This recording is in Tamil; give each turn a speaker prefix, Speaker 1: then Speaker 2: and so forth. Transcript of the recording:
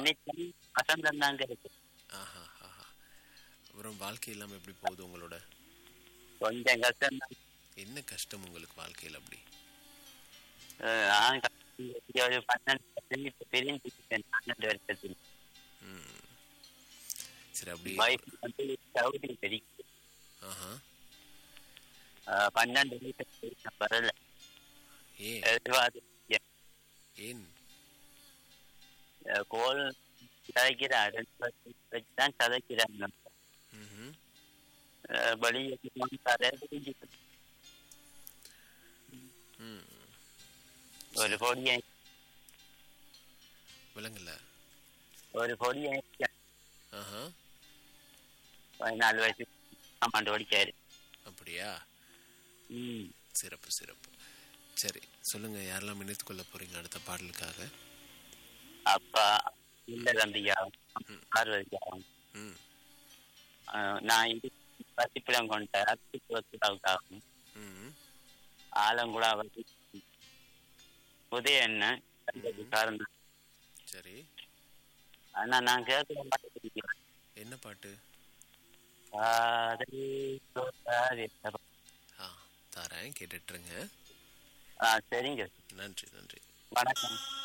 Speaker 1: நினைச்சேன் வசந்தம் தாங்க இருக்கு
Speaker 2: ஆஹா ஆஹா அப்புறம் வாழ்க்கை இல்லாமல் எப்படி போகுது உங்களோட
Speaker 1: கொஞ்சம் கஷ்டம் தான்
Speaker 2: என்ன கஷ்டம் உங்களுக்கு வாழ்க்கையில் அப்படி
Speaker 1: நான் கஷ்டம் ஒரு பன்னெண்டு வருஷம் இப்ப பிரிஞ்சுக்கிட்டேன் பன்னெண்டு வருஷத்தில்
Speaker 2: ம் சரி அப்படி
Speaker 1: வைஃப் வந்து சவுதி பெரிய
Speaker 2: ஆஹா
Speaker 1: பன்னெண்டு வருஷம் வரல
Speaker 2: ஏன்
Speaker 1: எதிர்பார்த்து
Speaker 2: ஏன்
Speaker 1: கோல் கதைக்கிறார் ரெண்டு வருஷம் தான் கதைக்கிறாங்க
Speaker 2: ம்ஹும்.
Speaker 1: வெளியே தர பிரிஞ்சுக்கிட்டு
Speaker 2: ம்
Speaker 1: ஒரு பொடியை
Speaker 2: விளங்கல
Speaker 1: ஒரு பொடியை
Speaker 2: ஆஹா
Speaker 1: பதினாலு வயசு ஆமாண்டு ஓடிச்சாரு
Speaker 2: அப்படியா
Speaker 1: ம்
Speaker 2: சிறப்பு சிறப்பு சரி சொல்லுங்க யாரெல்லாம் இணைத்துக் கொள்ள போறீங்க அடுத்த பாடலுக்காக
Speaker 1: அப்பா இல்ல தம்பியாவும் பார்வதியாவும்
Speaker 2: ம்
Speaker 1: ஆஹ் நான் இது பசிப்பிடம் கொண்ட அத்திபுரத்துக்காகவும்
Speaker 2: ம்
Speaker 1: ஆலங்குடா வந்து உதய என்ன காரணம்
Speaker 2: சரி
Speaker 1: ஆனா நான் கேட்கிற பாட்டு பிடிக்கிறேன்
Speaker 2: என்ன பாட்டு
Speaker 1: காதல் தோற்றாதே.
Speaker 2: ஆ தரேன் கேட்டுட்ருங்க
Speaker 1: ஆ சரிங்க
Speaker 2: நன்றி நன்றி
Speaker 1: வணக்கம்